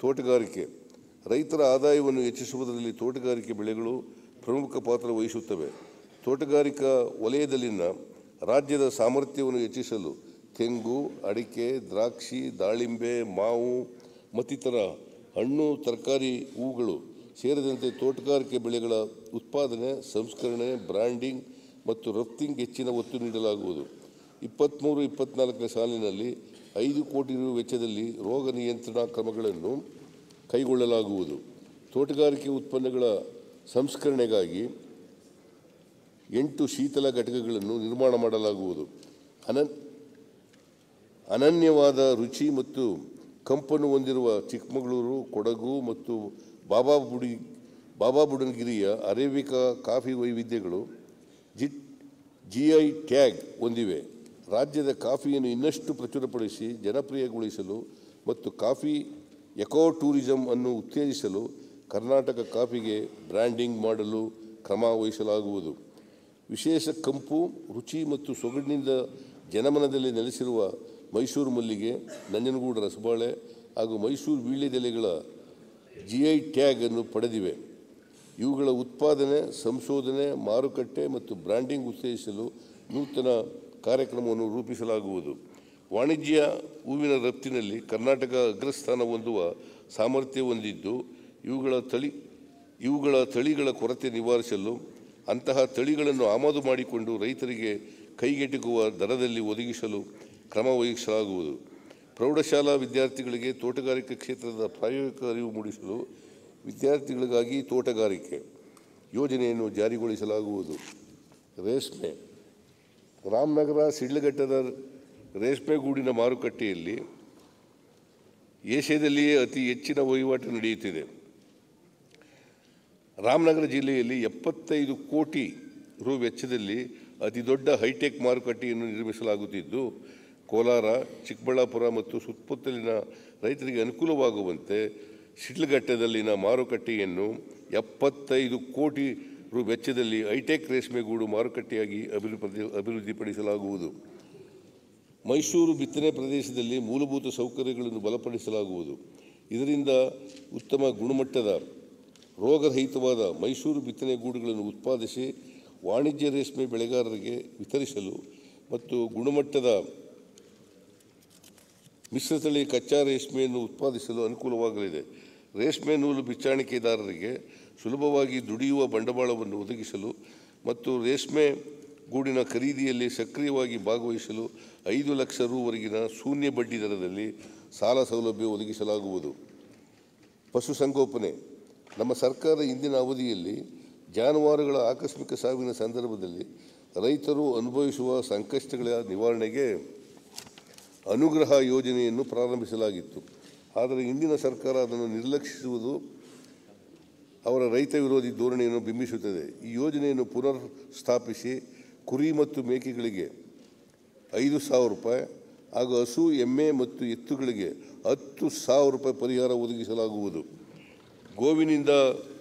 ತೋಟಗಾರಿಕೆ ರೈತರ ಆದಾಯವನ್ನು ಹೆಚ್ಚಿಸುವುದರಲ್ಲಿ ತೋಟಗಾರಿಕೆ ಬೆಳೆಗಳು ಪ್ರಮುಖ ಪಾತ್ರ ವಹಿಸುತ್ತವೆ ತೋಟಗಾರಿಕಾ ವಲಯದಲ್ಲಿನ ರಾಜ್ಯದ ಸಾಮರ್ಥ್ಯವನ್ನು ಹೆಚ್ಚಿಸಲು ತೆಂಗು ಅಡಿಕೆ ದ್ರಾಕ್ಷಿ ದಾಳಿಂಬೆ ಮಾವು ಮತ್ತಿತರ ಹಣ್ಣು ತರಕಾರಿ ಹೂಗಳು ಸೇರಿದಂತೆ ತೋಟಗಾರಿಕೆ ಬೆಳೆಗಳ ಉತ್ಪಾದನೆ ಸಂಸ್ಕರಣೆ ಬ್ರ್ಯಾಂಡಿಂಗ್ ಮತ್ತು ರಫ್ತಿಂಗ್ ಹೆಚ್ಚಿನ ಒತ್ತು ನೀಡಲಾಗುವುದು ಇಪ್ಪತ್ತ್ಮೂರು ಇಪ್ಪತ್ನಾಲ್ಕನೇ ಸಾಲಿನಲ್ಲಿ ಐದು ಕೋಟಿ ರು ವೆಚ್ಚದಲ್ಲಿ ರೋಗ ನಿಯಂತ್ರಣ ಕ್ರಮಗಳನ್ನು ಕೈಗೊಳ್ಳಲಾಗುವುದು ತೋಟಗಾರಿಕೆ ಉತ್ಪನ್ನಗಳ ಸಂಸ್ಕರಣೆಗಾಗಿ ಎಂಟು ಶೀತಲ ಘಟಕಗಳನ್ನು ನಿರ್ಮಾಣ ಮಾಡಲಾಗುವುದು ಅನನ್ ಅನನ್ಯವಾದ ರುಚಿ ಮತ್ತು ಕಂಪನ್ನು ಹೊಂದಿರುವ ಚಿಕ್ಕಮಗಳೂರು ಕೊಡಗು ಮತ್ತು ಬಾಬಾ ಬುಡಿ ಬಾಬಾ ಬುಡನ್ಗಿರಿಯ ಅರೇಬಿಕ ಕಾಫಿ ವೈವಿಧ್ಯಗಳು ಜಿಟ್ ಜಿ ಐ ಟ್ಯಾಗ್ ಹೊಂದಿವೆ ರಾಜ್ಯದ ಕಾಫಿಯನ್ನು ಇನ್ನಷ್ಟು ಪ್ರಚುರಪಡಿಸಿ ಜನಪ್ರಿಯಗೊಳಿಸಲು ಮತ್ತು ಕಾಫಿ ಎಕೋ ಟೂರಿಸಂ ಅನ್ನು ಉತ್ತೇಜಿಸಲು ಕರ್ನಾಟಕ ಕಾಫಿಗೆ ಬ್ರ್ಯಾಂಡಿಂಗ್ ಮಾಡಲು ಕ್ರಮ ವಹಿಸಲಾಗುವುದು ವಿಶೇಷ ಕಂಪು ರುಚಿ ಮತ್ತು ಸೊಗಡಿನಿಂದ ಜನಮನದಲ್ಲಿ ನೆಲೆಸಿರುವ ಮೈಸೂರು ಮಲ್ಲಿಗೆ ನಂಜನಗೂಡು ರಸಬಾಳೆ ಹಾಗೂ ಮೈಸೂರು ವೀಳ್ಯದೆಲೆಗಳ ಜಿ ಐ ಟ್ಯಾಗ್ ಅನ್ನು ಪಡೆದಿವೆ ಇವುಗಳ ಉತ್ಪಾದನೆ ಸಂಶೋಧನೆ ಮಾರುಕಟ್ಟೆ ಮತ್ತು ಬ್ರ್ಯಾಂಡಿಂಗ್ ಉತ್ತೇಜಿಸಲು ನೂತನ ಕಾರ್ಯಕ್ರಮವನ್ನು ರೂಪಿಸಲಾಗುವುದು ವಾಣಿಜ್ಯ ಹೂವಿನ ರಫ್ತಿನಲ್ಲಿ ಕರ್ನಾಟಕ ಅಗ್ರಸ್ಥಾನ ಹೊಂದುವ ಸಾಮರ್ಥ್ಯ ಹೊಂದಿದ್ದು ಇವುಗಳ ತಳಿ ಇವುಗಳ ತಳಿಗಳ ಕೊರತೆ ನಿವಾರಿಸಲು ಅಂತಹ ತಳಿಗಳನ್ನು ಆಮದು ಮಾಡಿಕೊಂಡು ರೈತರಿಗೆ ಕೈಗೆಟುಕುವ ದರದಲ್ಲಿ ಒದಗಿಸಲು ಕ್ರಮ ವಹಿಸಲಾಗುವುದು ಪ್ರೌಢಶಾಲಾ ವಿದ್ಯಾರ್ಥಿಗಳಿಗೆ ತೋಟಗಾರಿಕೆ ಕ್ಷೇತ್ರದ ಪ್ರಾಯೋಗಿಕ ಅರಿವು ಮೂಡಿಸಲು ವಿದ್ಯಾರ್ಥಿಗಳಿಗಾಗಿ ತೋಟಗಾರಿಕೆ ಯೋಜನೆಯನ್ನು ಜಾರಿಗೊಳಿಸಲಾಗುವುದು ರೇಷ್ಮೆ ರಾಮನಗರ ಸಿಡ್ಲಘಟ್ಟದ ರೇಷ್ಮೆಗೂಡಿನ ಮಾರುಕಟ್ಟೆಯಲ್ಲಿ ಏಷ್ಯಾದಲ್ಲಿಯೇ ಅತಿ ಹೆಚ್ಚಿನ ವಹಿವಾಟು ನಡೆಯುತ್ತಿದೆ ರಾಮನಗರ ಜಿಲ್ಲೆಯಲ್ಲಿ ಎಪ್ಪತ್ತೈದು ಕೋಟಿ ರು ವೆಚ್ಚದಲ್ಲಿ ಅತಿ ದೊಡ್ಡ ಹೈಟೆಕ್ ಮಾರುಕಟ್ಟೆಯನ್ನು ನಿರ್ಮಿಸಲಾಗುತ್ತಿದ್ದು ಕೋಲಾರ ಚಿಕ್ಕಬಳ್ಳಾಪುರ ಮತ್ತು ಸುತ್ತಮುತ್ತಲಿನ ರೈತರಿಗೆ ಅನುಕೂಲವಾಗುವಂತೆ ಶಿಡ್ಲಘಟ್ಟದಲ್ಲಿನ ಮಾರುಕಟ್ಟೆಯನ್ನು ಎಪ್ಪತ್ತೈದು ಕೋಟಿ ರು ವೆಚ್ಚದಲ್ಲಿ ಹೈಟೆಕ್ ರೇಷ್ಮೆಗೂಡು ಮಾರುಕಟ್ಟೆಯಾಗಿ ಅಭಿವೃದ್ಧಿ ಅಭಿವೃದ್ಧಿಪಡಿಸಲಾಗುವುದು ಮೈಸೂರು ಬಿತ್ತನೆ ಪ್ರದೇಶದಲ್ಲಿ ಮೂಲಭೂತ ಸೌಕರ್ಯಗಳನ್ನು ಬಲಪಡಿಸಲಾಗುವುದು ಇದರಿಂದ ಉತ್ತಮ ಗುಣಮಟ್ಟದ ರೋಗರಹಿತವಾದ ಮೈಸೂರು ಬಿತ್ತನೆ ಗೂಡುಗಳನ್ನು ಉತ್ಪಾದಿಸಿ ವಾಣಿಜ್ಯ ರೇಷ್ಮೆ ಬೆಳೆಗಾರರಿಗೆ ವಿತರಿಸಲು ಮತ್ತು ಗುಣಮಟ್ಟದ ಮಿಶ್ರತಳಿ ಕಚ್ಚಾ ರೇಷ್ಮೆಯನ್ನು ಉತ್ಪಾದಿಸಲು ಅನುಕೂಲವಾಗಲಿದೆ ರೇಷ್ಮೆ ನೂಲು ಬಿಚ್ಚಾಣಿಕೆದಾರರಿಗೆ ಸುಲಭವಾಗಿ ದುಡಿಯುವ ಬಂಡವಾಳವನ್ನು ಒದಗಿಸಲು ಮತ್ತು ರೇಷ್ಮೆ ಗೂಡಿನ ಖರೀದಿಯಲ್ಲಿ ಸಕ್ರಿಯವಾಗಿ ಭಾಗವಹಿಸಲು ಐದು ಲಕ್ಷ ರೂವರೆಗಿನ ಶೂನ್ಯ ಬಡ್ಡಿ ದರದಲ್ಲಿ ಸಾಲ ಸೌಲಭ್ಯ ಒದಗಿಸಲಾಗುವುದು ಪಶುಸಂಗೋಪನೆ ನಮ್ಮ ಸರ್ಕಾರ ಇಂದಿನ ಅವಧಿಯಲ್ಲಿ ಜಾನುವಾರುಗಳ ಆಕಸ್ಮಿಕ ಸಾವಿನ ಸಂದರ್ಭದಲ್ಲಿ ರೈತರು ಅನುಭವಿಸುವ ಸಂಕಷ್ಟಗಳ ನಿವಾರಣೆಗೆ ಅನುಗ್ರಹ ಯೋಜನೆಯನ್ನು ಪ್ರಾರಂಭಿಸಲಾಗಿತ್ತು ಆದರೆ ಇಂದಿನ ಸರ್ಕಾರ ಅದನ್ನು ನಿರ್ಲಕ್ಷಿಸುವುದು ಅವರ ರೈತ ವಿರೋಧಿ ಧೋರಣೆಯನ್ನು ಬಿಂಬಿಸುತ್ತದೆ ಈ ಯೋಜನೆಯನ್ನು ಪುನರ್ ಸ್ಥಾಪಿಸಿ ಕುರಿ ಮತ್ತು ಮೇಕೆಗಳಿಗೆ ಐದು ಸಾವಿರ ರೂಪಾಯಿ ಹಾಗೂ ಹಸು ಎಮ್ಮೆ ಮತ್ತು ಎತ್ತುಗಳಿಗೆ ಹತ್ತು ಸಾವಿರ ರೂಪಾಯಿ ಪರಿಹಾರ ಒದಗಿಸಲಾಗುವುದು ಗೋವಿನಿಂದ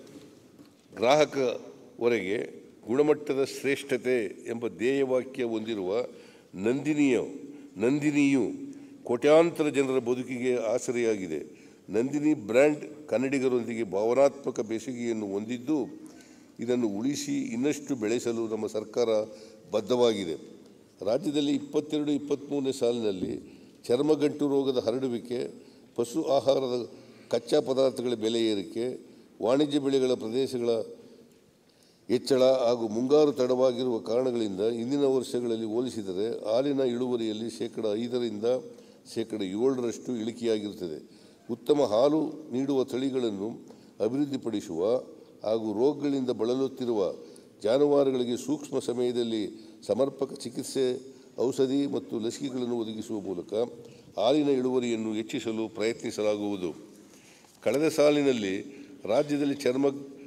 ಗ್ರಾಹಕವರೆಗೆ ಗುಣಮಟ್ಟದ ಶ್ರೇಷ್ಠತೆ ಎಂಬ ಧ್ಯೇಯವಾಕ್ಯ ಹೊಂದಿರುವ ನಂದಿನಿಯ ನಂದಿನಿಯು ಕೋಟ್ಯಾಂತರ ಜನರ ಬದುಕಿಗೆ ಆಸರೆಯಾಗಿದೆ ನಂದಿನಿ ಬ್ರ್ಯಾಂಡ್ ಕನ್ನಡಿಗರೊಂದಿಗೆ ಭಾವನಾತ್ಮಕ ಬೆಸುಗೆಯನ್ನು ಹೊಂದಿದ್ದು ಇದನ್ನು ಉಳಿಸಿ ಇನ್ನಷ್ಟು ಬೆಳೆಸಲು ನಮ್ಮ ಸರ್ಕಾರ ಬದ್ಧವಾಗಿದೆ ರಾಜ್ಯದಲ್ಲಿ ಇಪ್ಪತ್ತೆರಡು ಇಪ್ಪತ್ತ್ಮೂರನೇ ಸಾಲಿನಲ್ಲಿ ಚರ್ಮಗಂಟು ರೋಗದ ಹರಡುವಿಕೆ ಪಶು ಆಹಾರದ ಕಚ್ಚಾ ಪದಾರ್ಥಗಳ ಬೆಲೆ ಏರಿಕೆ ವಾಣಿಜ್ಯ ಬೆಳೆಗಳ ಪ್ರದೇಶಗಳ ಹೆಚ್ಚಳ ಹಾಗೂ ಮುಂಗಾರು ತಡವಾಗಿರುವ ಕಾರಣಗಳಿಂದ ಇಂದಿನ ವರ್ಷಗಳಲ್ಲಿ ಹೋಲಿಸಿದರೆ ಹಾಲಿನ ಇಳುವರಿಯಲ್ಲಿ ಶೇಕಡ ಐದರಿಂದ ಶೇಕಡ ಏಳರಷ್ಟು ಇಳಿಕೆಯಾಗಿರುತ್ತದೆ ಉತ್ತಮ ಹಾಲು ನೀಡುವ ತಳಿಗಳನ್ನು ಅಭಿವೃದ್ಧಿಪಡಿಸುವ ಹಾಗೂ ರೋಗಗಳಿಂದ ಬಳಲುತ್ತಿರುವ ಜಾನುವಾರುಗಳಿಗೆ ಸೂಕ್ಷ್ಮ ಸಮಯದಲ್ಲಿ ಸಮರ್ಪಕ ಚಿಕಿತ್ಸೆ ಔಷಧಿ ಮತ್ತು ಲಸಿಕೆಗಳನ್ನು ಒದಗಿಸುವ ಮೂಲಕ ಹಾಲಿನ ಇಳುವರಿಯನ್ನು ಹೆಚ್ಚಿಸಲು ಪ್ರಯತ್ನಿಸಲಾಗುವುದು ಕಳೆದ ಸಾಲಿನಲ್ಲಿ ರಾಜ್ಯದಲ್ಲಿ ಚರ್ಮ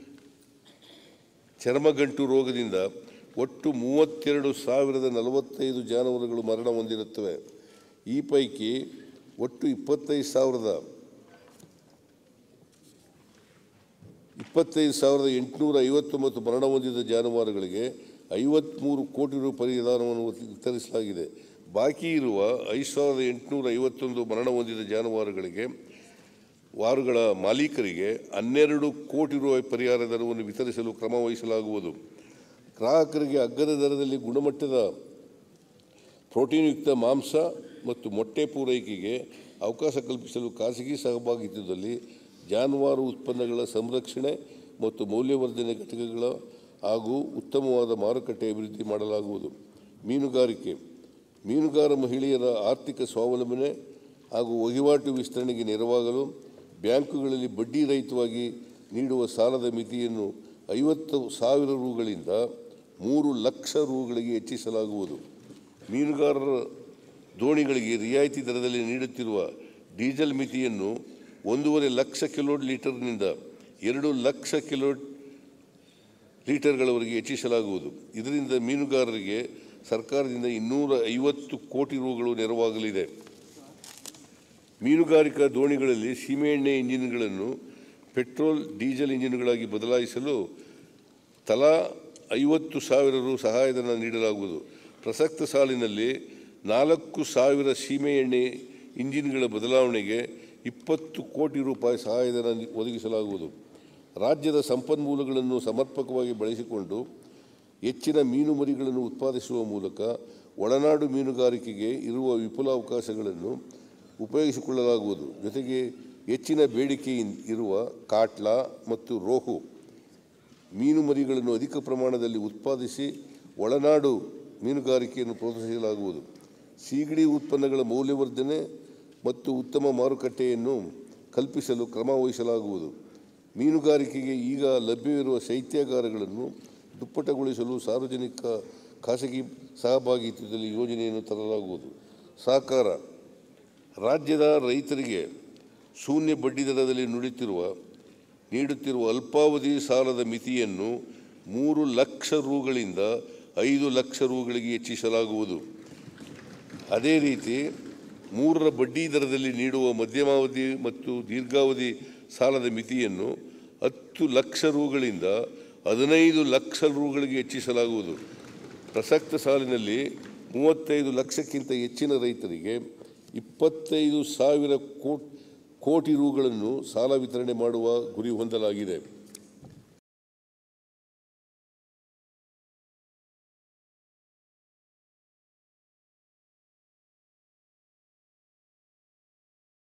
ಚರ್ಮಗಂಟು ರೋಗದಿಂದ ಒಟ್ಟು ಮೂವತ್ತೆರಡು ಸಾವಿರದ ನಲವತ್ತೈದು ಜಾನುವಾರುಗಳು ಮರಣ ಹೊಂದಿರುತ್ತವೆ ಈ ಪೈಕಿ ಒಟ್ಟು ಇಪ್ಪತ್ತೈದು ಸಾವಿರದ ಇಪ್ಪತ್ತೈದು ಸಾವಿರದ ಎಂಟುನೂರ ಐವತ್ತೊಂಬತ್ತು ಮರಣ ಹೊಂದಿದ ಜಾನುವಾರುಗಳಿಗೆ ಐವತ್ತ್ಮೂರು ಕೋಟಿ ರು ಪರಿಹಾರವನ್ನು ವಿತರಿಸಲಾಗಿದೆ ಬಾಕಿ ಇರುವ ಐದು ಸಾವಿರದ ಎಂಟುನೂರ ಐವತ್ತೊಂದು ಮರಣ ಹೊಂದಿದ ಜಾನುವಾರುಗಳಿಗೆ ವಾರುಗಳ ಮಾಲೀಕರಿಗೆ ಹನ್ನೆರಡು ಕೋಟಿ ರೂಪಾಯಿ ಪರಿಹಾರ ಧನವನ್ನು ವಿತರಿಸಲು ಕ್ರಮ ವಹಿಸಲಾಗುವುದು ಗ್ರಾಹಕರಿಗೆ ಅಗ್ಗದ ದರದಲ್ಲಿ ಗುಣಮಟ್ಟದ ಪ್ರೋಟೀನ್ಯುಕ್ತ ಮಾಂಸ ಮತ್ತು ಮೊಟ್ಟೆ ಪೂರೈಕೆಗೆ ಅವಕಾಶ ಕಲ್ಪಿಸಲು ಖಾಸಗಿ ಸಹಭಾಗಿತ್ವದಲ್ಲಿ ಜಾನುವಾರು ಉತ್ಪನ್ನಗಳ ಸಂರಕ್ಷಣೆ ಮತ್ತು ಮೌಲ್ಯವರ್ಧನೆ ಘಟಕಗಳ ಹಾಗೂ ಉತ್ತಮವಾದ ಮಾರುಕಟ್ಟೆ ಅಭಿವೃದ್ಧಿ ಮಾಡಲಾಗುವುದು ಮೀನುಗಾರಿಕೆ ಮೀನುಗಾರ ಮಹಿಳೆಯರ ಆರ್ಥಿಕ ಸ್ವಾವಲಂಬನೆ ಹಾಗೂ ವಹಿವಾಟು ವಿಸ್ತರಣೆಗೆ ನೆರವಾಗಲು ಬ್ಯಾಂಕುಗಳಲ್ಲಿ ಬಡ್ಡಿ ರಹಿತವಾಗಿ ನೀಡುವ ಸಾಲದ ಮಿತಿಯನ್ನು ಐವತ್ತು ಸಾವಿರ ರುಗಳಿಂದ ಮೂರು ಲಕ್ಷ ರುಗಳಿಗೆ ಹೆಚ್ಚಿಸಲಾಗುವುದು ಮೀನುಗಾರರ ದೋಣಿಗಳಿಗೆ ರಿಯಾಯಿತಿ ದರದಲ್ಲಿ ನೀಡುತ್ತಿರುವ ಡೀಸೆಲ್ ಮಿತಿಯನ್ನು ಒಂದೂವರೆ ಲಕ್ಷ ಕಿಲೋ ಲೀಟರ್ನಿಂದ ಎರಡು ಲಕ್ಷ ಕಿಲೋ ಲೀಟರ್ಗಳವರೆಗೆ ಹೆಚ್ಚಿಸಲಾಗುವುದು ಇದರಿಂದ ಮೀನುಗಾರರಿಗೆ ಸರ್ಕಾರದಿಂದ ಇನ್ನೂರ ಐವತ್ತು ಕೋಟಿ ರುಗಳು ನೆರವಾಗಲಿದೆ ಮೀನುಗಾರಿಕಾ ದೋಣಿಗಳಲ್ಲಿ ಸೀಮೆಎಣ್ಣೆ ಇಂಜಿನ್ಗಳನ್ನು ಪೆಟ್ರೋಲ್ ಡೀಸೆಲ್ ಇಂಜಿನ್ಗಳಾಗಿ ಬದಲಾಯಿಸಲು ತಲಾ ಐವತ್ತು ಸಾವಿರ ರು ಸಹಾಯಧನ ನೀಡಲಾಗುವುದು ಪ್ರಸಕ್ತ ಸಾಲಿನಲ್ಲಿ ನಾಲ್ಕು ಸಾವಿರ ಸೀಮೆ ಎಣ್ಣೆ ಇಂಜಿನ್ಗಳ ಬದಲಾವಣೆಗೆ ಇಪ್ಪತ್ತು ಕೋಟಿ ರೂಪಾಯಿ ಸಹಾಯಧನ ನಿ- ಒದಗಿಸಲಾಗುವುದು ರಾಜ್ಯದ ಸಂಪನ್ಮೂಲಗಳನ್ನು ಸಮರ್ಪಕವಾಗಿ ಬಳಸಿಕೊಂಡು ಹೆಚ್ಚಿನ ಮೀನು ಮರಿಗಳನ್ನು ಉತ್ಪಾದಿಸುವ ಮೂಲಕ ಒಳನಾಡು ಮೀನುಗಾರಿಕೆಗೆ ಇರುವ ವಿಪುಲ ಅವಕಾಶಗಳನ್ನು ಉಪಯೋಗಿಸಿಕೊಳ್ಳಲಾಗುವುದು ಜೊತೆಗೆ ಹೆಚ್ಚಿನ ಬೇಡಿಕೆ ಇನ್- ಇರುವ ಕಾಟ್ಲಾ ಮತ್ತು ರೋಹು ಮೀನು ಮರಿಗಳನ್ನು ಅಧಿಕ ಪ್ರಮಾಣದಲ್ಲಿ ಉತ್ಪಾದಿಸಿ ಒಳನಾಡು ಮೀನುಗಾರಿಕೆಯನ್ನು ಪ್ರೋತ್ಸಾಹಿಸಲಾಗುವುದು ಸೀಗಡಿ ಉತ್ಪನ್ನಗಳ ಮೌಲ್ಯವರ್ಧನೆ ಮತ್ತು ಉತ್ತಮ ಮಾರುಕಟ್ಟೆಯನ್ನು ಕಲ್ಪಿಸಲು ಕ್ರಮ ವಹಿಸಲಾಗುವುದು ಮೀನುಗಾರಿಕೆಗೆ ಈಗ ಲಭ್ಯವಿರುವ ಶೈತ್ಯಾಗಾರಗಳನ್ನು ದುಪ್ಪಟ್ಟಗೊಳಿಸಲು ಸಾರ್ವಜನಿಕ ಖಾಸಗಿ ಸಹಭಾಗಿತ್ವದಲ್ಲಿ ಯೋಜನೆಯನ್ನು ತರಲಾಗುವುದು ಸಹಕಾರ ರಾಜ್ಯದ ರೈತರಿಗೆ ಶೂನ್ಯ ಬಡ್ಡಿ ದರದಲ್ಲಿ ನುಡಿತಿರುವ ನೀಡುತ್ತಿರುವ ಅಲ್ಪಾವಧಿ ಸಾಲದ ಮಿತಿಯನ್ನು ಮೂರು ಲಕ್ಷ ರುಗಳಿಂದ ಐದು ಲಕ್ಷ ರುಗಳಿಗೆ ಹೆಚ್ಚಿಸಲಾಗುವುದು ಅದೇ ರೀತಿ ಮೂರರ ಬಡ್ಡಿ ದರದಲ್ಲಿ ನೀಡುವ ಮಧ್ಯಮಾವಧಿ ಮತ್ತು ದೀರ್ಘಾವಧಿ ಸಾಲದ ಮಿತಿಯನ್ನು ಹತ್ತು ಲಕ್ಷ ರುಗಳಿಂದ ಹದಿನೈದು ಲಕ್ಷ ರುಗಳಿಗೆ ಹೆಚ್ಚಿಸಲಾಗುವುದು ಪ್ರಸಕ್ತ ಸಾಲಿನಲ್ಲಿ ಮೂವತ್ತೈದು ಲಕ್ಷಕ್ಕಿಂತ ಹೆಚ್ಚಿನ ರೈತರಿಗೆ ಇಪ್ಪತ್ತೈದು ಸಾವಿರ ಕೋಟಿ ಕೋಟಿ ರುಗಳನ್ನು ಸಾಲ ವಿತರಣೆ ಮಾಡುವ ಗುರಿ ಹೊಂದಲಾಗಿದೆ